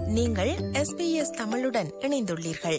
நீங்கள் எஸ்பிஎஸ் தமிழுடன் இணைந்துள்ளீர்கள்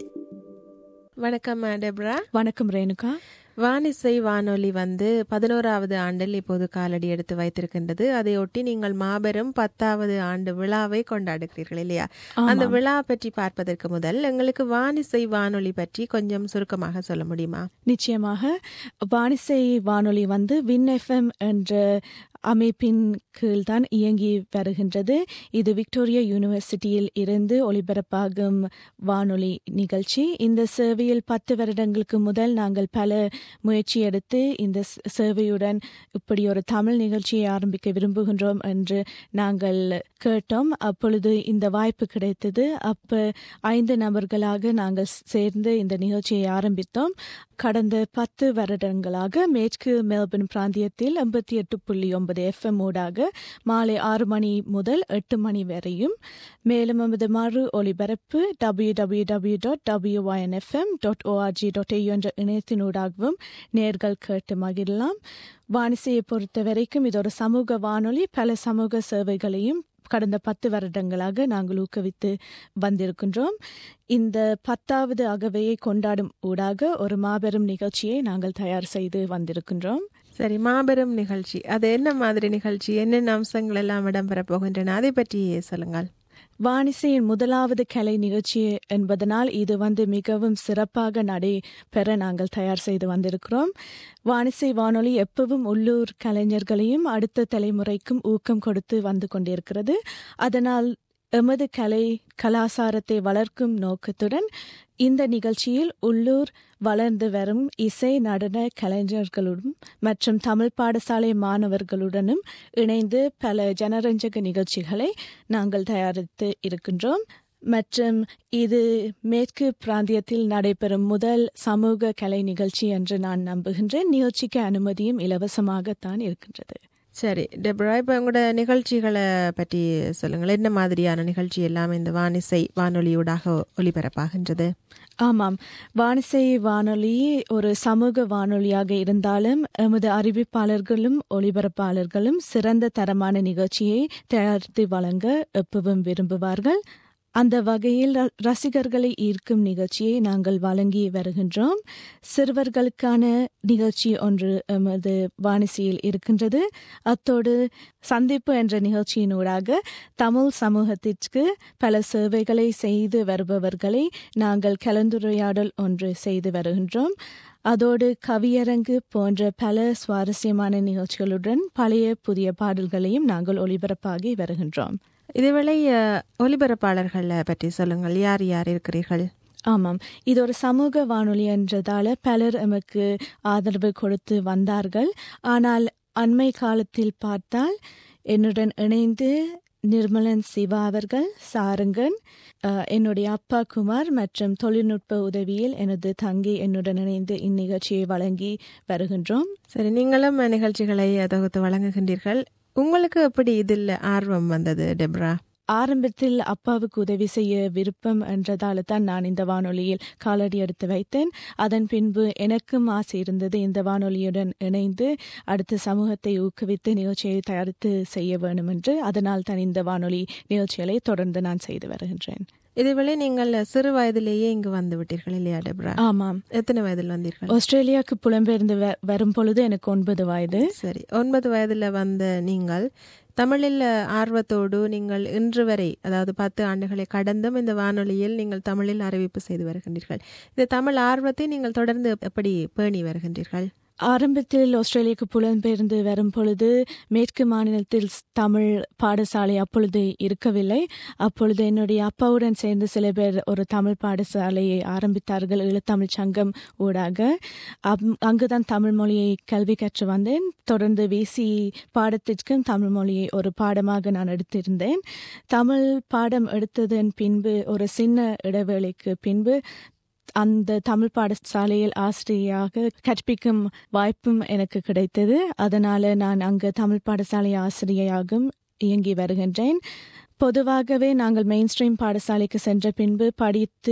வணக்கம் டெப்ரா வணக்கம் ரேணுகா வானிசை வானொலி வந்து பதினோராவது ஆண்டில் இப்போது காலடி எடுத்து வைத்திருக்கின்றது அதையொட்டி நீங்கள் மாபெரும் பத்தாவது ஆண்டு விழாவை கொண்டாடுகிறீர்கள் இல்லையா அந்த விழா பற்றி பார்ப்பதற்கு முதல் எங்களுக்கு வானிசை வானொலி பற்றி கொஞ்சம் சுருக்கமாக சொல்ல முடியுமா நிச்சயமாக வானிசை வானொலி வந்து வின் எஃப்எம் என்ற அமைப்பின் கீழ்தான் இயங்கி வருகின்றது இது விக்டோரியா யூனிவர்சிட்டியில் இருந்து ஒளிபரப்பாகும் வானொலி நிகழ்ச்சி இந்த சேவையில் பத்து வருடங்களுக்கு முதல் நாங்கள் பல முயற்சி எடுத்து இந்த சேவையுடன் இப்படி ஒரு தமிழ் நிகழ்ச்சியை ஆரம்பிக்க விரும்புகின்றோம் என்று நாங்கள் கேட்டோம் அப்பொழுது இந்த வாய்ப்பு கிடைத்தது அப்ப ஐந்து நபர்களாக நாங்கள் சேர்ந்து இந்த நிகழ்ச்சியை ஆரம்பித்தோம் கடந்த பத்து வருடங்களாக மேற்கு மெல்பர்ன் பிராந்தியத்தில் எண்பத்தி எட்டு புள்ளி ஒன்பது எஃப்எம் ஊடாக மாலை ஆறு மணி முதல் எட்டு மணி வரையும் மேலும் நமது மறு ஒலிபரப்பு W W W dot WYNFM dot ORG dot I என்ற இணையத்தினூடாகவும் நேர்கள் கேட்டு மகிழலாம் வானிசையை பொறுத்த வரைக்கும் இது ஒரு சமூக வானொலி பல சமூக சேவைகளையும் கடந்த பத்து வருடங்களாக நாங்கள் ஊக்குவித்து வந்திருக்கின்றோம் இந்த பத்தாவது அகவையை கொண்டாடும் ஊடாக ஒரு மாபெரும் நிகழ்ச்சியை நாங்கள் தயார் செய்து வந்திருக்கின்றோம் சரி மாபெரும் நிகழ்ச்சி அது என்ன மாதிரி நிகழ்ச்சி என்னென்ன அம்சங்கள் எல்லாம் இடம்பெற போகின்றன அதை பற்றி சொல்லுங்கள் வானிசையின் முதலாவது கலை நிகழ்ச்சி என்பதனால் இது வந்து மிகவும் சிறப்பாக நடைபெற நாங்கள் தயார் செய்து வந்திருக்கிறோம் வானிசை வானொலி எப்பவும் உள்ளூர் கலைஞர்களையும் அடுத்த தலைமுறைக்கும் ஊக்கம் கொடுத்து வந்து கொண்டிருக்கிறது அதனால் எமது கலை கலாசாரத்தை வளர்க்கும் நோக்கத்துடன் இந்த நிகழ்ச்சியில் உள்ளூர் வளர்ந்து வரும் இசை நடன கலைஞர்களுடன் மற்றும் தமிழ் பாடசாலை மாணவர்களுடனும் இணைந்து பல ஜனரஞ்சக நிகழ்ச்சிகளை நாங்கள் தயாரித்து இருக்கின்றோம் மற்றும் இது மேற்கு பிராந்தியத்தில் நடைபெறும் முதல் சமூக கலை நிகழ்ச்சி என்று நான் நம்புகின்றேன் நிகழ்ச்சிக்கு அனுமதியும் இலவசமாகத்தான் இருக்கின்றது சரி டெப்ரா இப்போ உங்களோட நிகழ்ச்சிகளை பற்றி சொல்லுங்கள் என்ன மாதிரியான நிகழ்ச்சி எல்லாம் இந்த வானிசை வானொலியூடாக ஒளிபரப்பாகின்றது ஆமாம் வானிசை வானொலி ஒரு சமூக வானொலியாக இருந்தாலும் எமது அறிவிப்பாளர்களும் ஒளிபரப்பாளர்களும் சிறந்த தரமான நிகழ்ச்சியை தயாரித்து வழங்க எப்பவும் விரும்புவார்கள் அந்த வகையில் ரசிகர்களை ஈர்க்கும் நிகழ்ச்சியை நாங்கள் வழங்கி வருகின்றோம் சிறுவர்களுக்கான நிகழ்ச்சி ஒன்று எமது வானிசையில் இருக்கின்றது அத்தோடு சந்திப்பு என்ற நிகழ்ச்சியினூடாக தமிழ் சமூகத்திற்கு பல சேவைகளை செய்து வருபவர்களை நாங்கள் கலந்துரையாடல் ஒன்று செய்து வருகின்றோம் அதோடு கவியரங்கு போன்ற பல சுவாரஸ்யமான நிகழ்ச்சிகளுடன் பழைய புதிய பாடல்களையும் நாங்கள் ஒளிபரப்பாகி வருகின்றோம் இதுவேளை ஒலிபரப்பாளர்கள் பற்றி சொல்லுங்கள் யார் யார் இருக்கிறீர்கள் ஆமாம் இது ஒரு சமூக வானொலி என்றதால பலர் எமக்கு ஆதரவு கொடுத்து வந்தார்கள் ஆனால் அண்மை காலத்தில் பார்த்தால் என்னுடன் இணைந்து நிர்மலன் சிவா அவர்கள் சாருங்கன் என்னுடைய அப்பா குமார் மற்றும் தொழில்நுட்ப உதவியில் எனது தங்கி என்னுடன் இணைந்து இந்நிகழ்ச்சியை வழங்கி வருகின்றோம் சரி நீங்களும் நிகழ்ச்சிகளை தொகுத்து வழங்குகின்றீர்கள் உங்களுக்கு எப்படி இதில் ஆர்வம் வந்தது டெப்ரா ஆரம்பத்தில் அப்பாவுக்கு உதவி செய்ய விருப்பம் என்றதால தான் நான் இந்த வானொலியில் காலடி எடுத்து வைத்தேன் அதன் பின்பு எனக்கும் ஆசை இருந்தது இந்த வானொலியுடன் இணைந்து அடுத்த சமூகத்தை ஊக்குவித்து நிகழ்ச்சியை தயாரித்து செய்ய வேண்டும் என்று அதனால் தான் இந்த வானொலி நிகழ்ச்சிகளை தொடர்ந்து நான் செய்து வருகின்றேன் இதேவேளை நீங்கள் சிறு வயதிலேயே இங்கு வந்து விட்டீர்கள் இல்லையா டெப்ரா ஆமாம் எத்தனை வயதில் வந்தீர்கள் ஆஸ்திரேலியாவுக்கு புலம்பெயர்ந்து வரும் பொழுது எனக்கு ஒன்பது வயது சரி ஒன்பது வயதுல வந்த நீங்கள் தமிழில் ஆர்வத்தோடு நீங்கள் இன்று வரை அதாவது பத்து ஆண்டுகளை கடந்தும் இந்த வானொலியில் நீங்கள் தமிழில் அறிவிப்பு செய்து வருகின்றீர்கள் இந்த தமிழ் ஆர்வத்தை நீங்கள் தொடர்ந்து எப்படி பேணி வருகின்றீர்கள் ஆரம்பத்தில் ஆஸ்திரேலியாவுக்கு புலம்பெயர்ந்து வரும் பொழுது மேற்கு மாநிலத்தில் தமிழ் பாடசாலை அப்பொழுது இருக்கவில்லை அப்பொழுது என்னுடைய அப்பாவுடன் சேர்ந்து சில பேர் ஒரு தமிழ் பாடசாலையை ஆரம்பித்தார்கள் ஈழத்தமிழ் சங்கம் ஊடாக அங்குதான் தமிழ் மொழியை கல்வி கற்று வந்தேன் தொடர்ந்து விசி பாடத்திற்கும் தமிழ் மொழியை ஒரு பாடமாக நான் எடுத்திருந்தேன் தமிழ் பாடம் எடுத்ததன் பின்பு ஒரு சின்ன இடைவேளைக்கு பின்பு அந்த தமிழ் பாடசாலையில் ஆசிரியராக கற்பிக்கும் வாய்ப்பும் எனக்கு கிடைத்தது அதனால நான் அங்கு தமிழ் பாடசாலை ஆசிரியராகவும் இயங்கி வருகின்றேன் பொதுவாகவே நாங்கள் மெயின் ஸ்ட்ரீம் பாடசாலைக்கு சென்ற பின்பு படித்து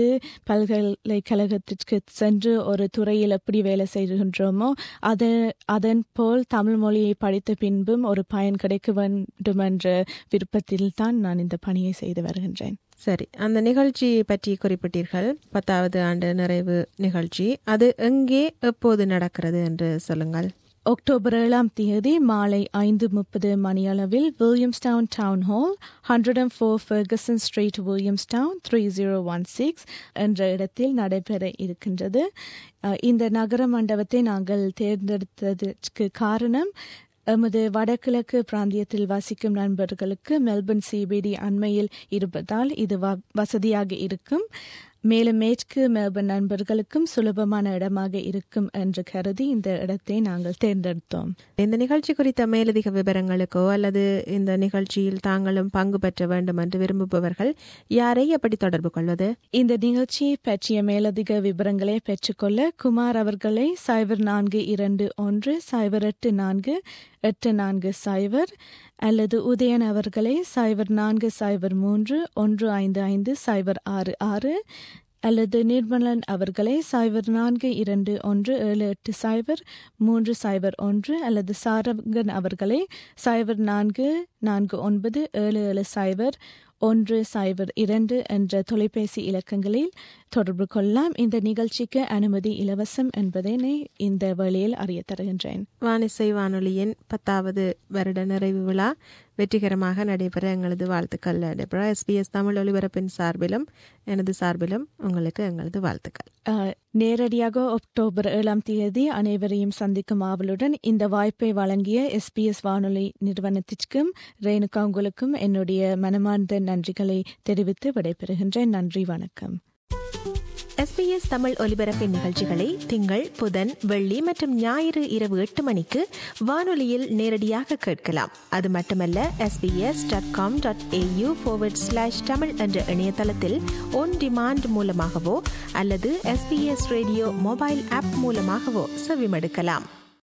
பல்கலைக்கழகத்திற்கு சென்று ஒரு துறையில் எப்படி வேலை செய்கின்றோமோ அது அதன் போல் தமிழ் மொழியை படித்த பின்பும் ஒரு பயன் கிடைக்க வேண்டும் என்ற விருப்பத்தில் தான் நான் இந்த பணியை செய்து வருகின்றேன் சரி அந்த நிகழ்ச்சி பற்றி குறிப்பிட்டீர்கள் பத்தாவது ஆண்டு நிறைவு நிகழ்ச்சி அது எங்கே எப்போது நடக்கிறது என்று சொல்லுங்கள் அக்டோபர் ஏழாம் தேதி மாலை ஐந்து முப்பது மணியளவில் Williamstown town hall hundred and four Ferguson street Williamstown three zero one six என்ற இடத்தில் நடைபெற இருக்கின்றது அஹ், இந்த நகர மண்டபத்தை நாங்கள் தேர்ந்தெடுத்ததற்கு காரணம் எமது வடகிழக்கு பிராந்தியத்தில் வசிக்கும் நண்பர்களுக்கு மெல்பர்ன் சிபிடி அண்மையில் இருப்பதால் இது வ- வசதியாக இருக்கும் மேலும் மேற்கு மெல்பர்ன் நண்பர்களுக்கும் சுலபமான இடமாக இருக்கும் என்று கருதி இந்த இடத்தை நாங்கள் தேர்ந்தெடுத்தோம் இந்த நிகழ்ச்சி குறித்த மேலதிக விவரங்களுக்கோ அல்லது இந்த நிகழ்ச்சியில் தாங்களும் பங்கு பெற்ற வேண்டும் என்று விரும்புபவர்கள் யாரை எப்படி தொடர்பு கொள்வது இந்த நிகழ்ச்சி பற்றிய மேலதிக விவரங்களை பெற்றுக்கொள்ள குமார் அவர்களை சைபர் நான்கு இரண்டு ஒன்று சைபர் எட்டு நான்கு எட்டு நான்கு சைபர் அல்லது உதயன் அவர்களை சைபர் நான்கு சைபர் மூன்று ஒன்று ஐந்து ஐந்து சைபர் ஆறு ஆறு அல்லது நிர்மலன் அவர்களை சைபர் நான்கு இரண்டு ஒன்று ஏழு எட்டு சைபர் மூன்று சைபர் ஒன்று அல்லது சாரங்கன் அவர்களை சைபர் நான்கு நான்கு ஒன்பது ஏழு ஏழு சைபர் ஒன்று சைபர் இரண்டு என்ற தொலைபேசி இலக்கங்களில் தொடர்பு கொள்ளலாம் இந்த நிகழ்ச்சிக்கு அனுமதி இலவசம் என்பதனை இந்த வேளையில் அறிய தருகின்றேன் வானிசை வானொலியின் பத்தாவது வருட நிறைவு விழா வெற்றிகரமாக நடைபெற எங்களது வாழ்த்துக்கள் டெப்ரா எஸ்பிஎஸ் தமிழ் ஒலிபரப்பின் சார்பிலும் எனது சார்பிலும் உங்களுக்கு எங்களது வாழ்த்துக்கள் அஹ், நேரடியாக அக்டோபர் ஏழாம் தேதி அனைவரையும் சந்திக்கும் ஆவலுடன் இந்த வாய்ப்பை வழங்கிய எஸ்பிஎஸ் வானொலி நிறுவனத்திற்கும் ரேணுகா உங்களுக்கும் என்னுடைய மனமார்ந்த நன்றிகளை தெரிவித்து விடைபெறுகின்றேன் நன்றி வணக்கம் எஸ்பிஎஸ் தமிழ் ஒலிபரப்பின் நிகழ்ச்சிகளை திங்கள் புதன் வெள்ளி மற்றும் ஞாயிறு இரவு எட்டு மணிக்கு வானொலியில் நேரடியாக கேட்கலாம் அது மட்டுமல்ல SBS dot com dot AU slash Tamil என்ற இணையதளத்தில் ஒன் டிமாண்ட் மூலமாகவோ அல்லது எஸ்பிஎஸ் ரேடியோ மொபைல் ஆப் மூலமாகவோ செவிமடுக்கலாம்